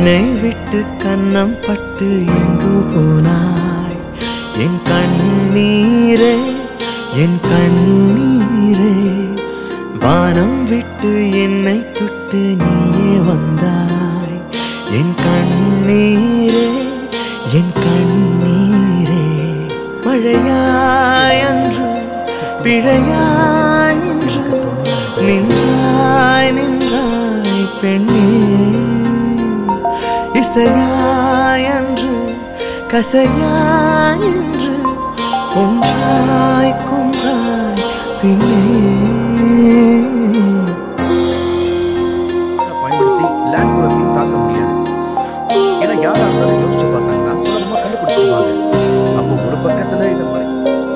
கண்ணை விட்டு கன்னம் பட்டு எங்கு போனாய் என் கண்ணீரே என் கண்ணீரே வானம் விட்டு என்னை தொட்டு நீயே வந்தாய் என் கண்ணீரே என் கண்ணீரே மழையாய் அன்று பிழையாய் என்று நின்றாய் நின்றாய் பெண்ணே இசையாய் அன்று கசையாய் என்று கொன்றாய் கொன்றாய் பின்னே பயன்படுத்தி லேண்ட் குரோத்தையும் தாக்க முடியாது ஏன்னா யாரா இருந்தாலும் யோசிச்சு பார்த்தாங்கன்னா சுலபமா கண்டுபிடிச்சிருவாங்க அப்போ ஒரு பக்கத்துல இந்த மாதிரி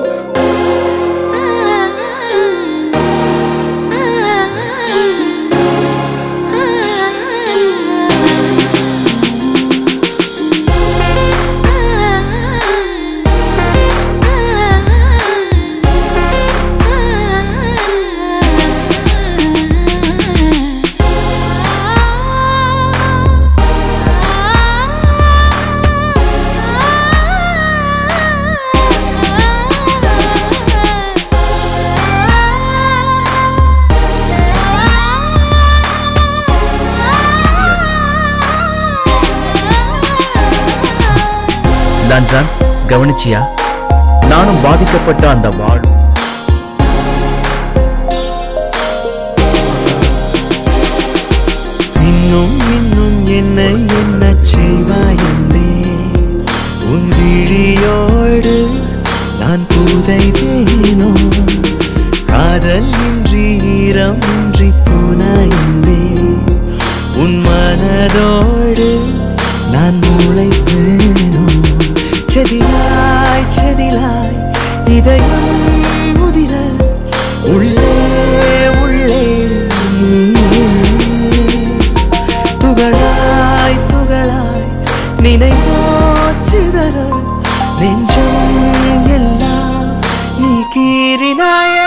லான்சான் கவனிச்சியா நானும் பாதிக்கப்பட்ட அந்த வாழும் இன்னும் இன்னும் என்னை என்ன செய்வாய் என்பே உன் விழியோடு நான் புதைவேனோ காதல் இன்றி ஈரம் இன்றி போனாய் என்பே உன் மனதோடு நான் முளைப்பேனோ செதிலாய் செதிலாய் இதயம் முதிர உள்ளே உள்ளே நீயே துகளாய் துகளாய் நினைவோ சிதற நெஞ்சம் எல்லாம் நீ கீறினாயே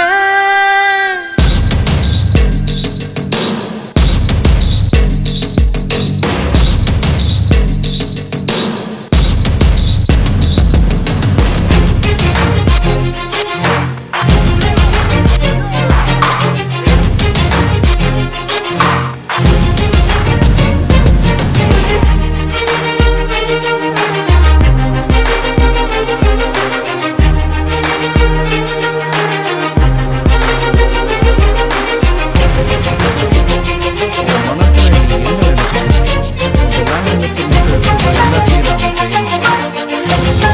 மனசுல நீ என்ன நினைச்சிட்டு உங்க வேலைக்கு மட்டும் எல்லாத்தையும் நாம செய்யணும்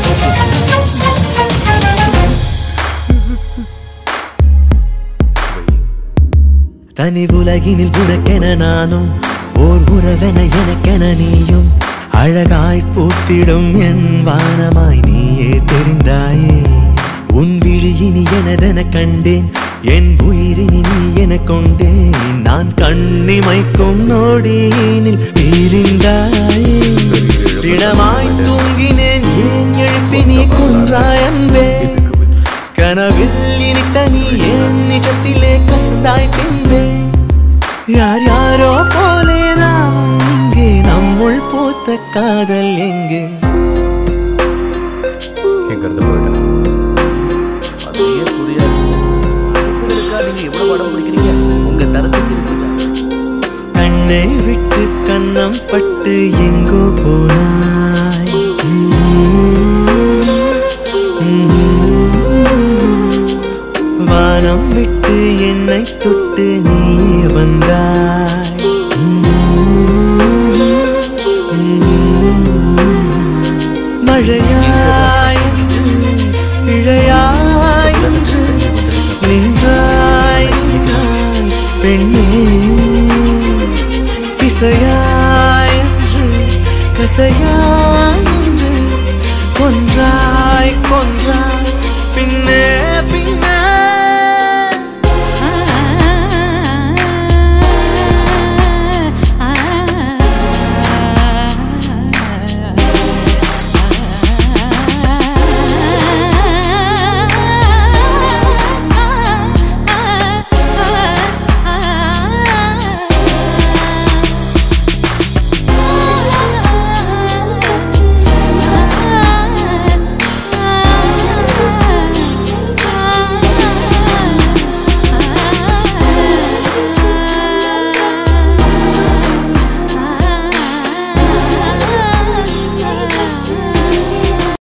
தனி உலகினில் உனக்கென நானும் ஓர் உறவென எனக்கென நீயும் அழகாய் பூத்திடும் என் வானமாய் நீயே தெரிந்தாயே உன் விழியினி எனதென கண்டேன் என் உயிரினி நீ என கொண்டேன் நான் கண்ணிமைக்கும் நொடியினில் பிரிந்தாயே திடமாய் தூங்கினேன் ஏன் எழுப்பி நீ கொன்றாய் அன்பே கனவில் இனித்த நீ ஏன் நிஜத்திலே கசந்தாய் பின்பே யார் யாரோ போலே நாமும் இங்கே நம்முள் பூத்த காதல் எங்கே எங்கிறது போயிடலாம் அதுலயே புரியாது உங்களுக்கா நீங்க எவ்வளவு படம் பிடிக்கிறீங்க உங்க தரத்துக்கு இருக்குல்ல கண்ணை விட்டு கன்னம் பட்டு எங்கோ போனாய் வானம் விட்டு என்னை தொட்டு நீ வந்தாய் மழையாய் என்று இழையாய் என்று நின்றாய் நின்றாய் பெண்ணே இசையாய் என்று கசையாய் என்று கொன்றாய் கொன்றாய்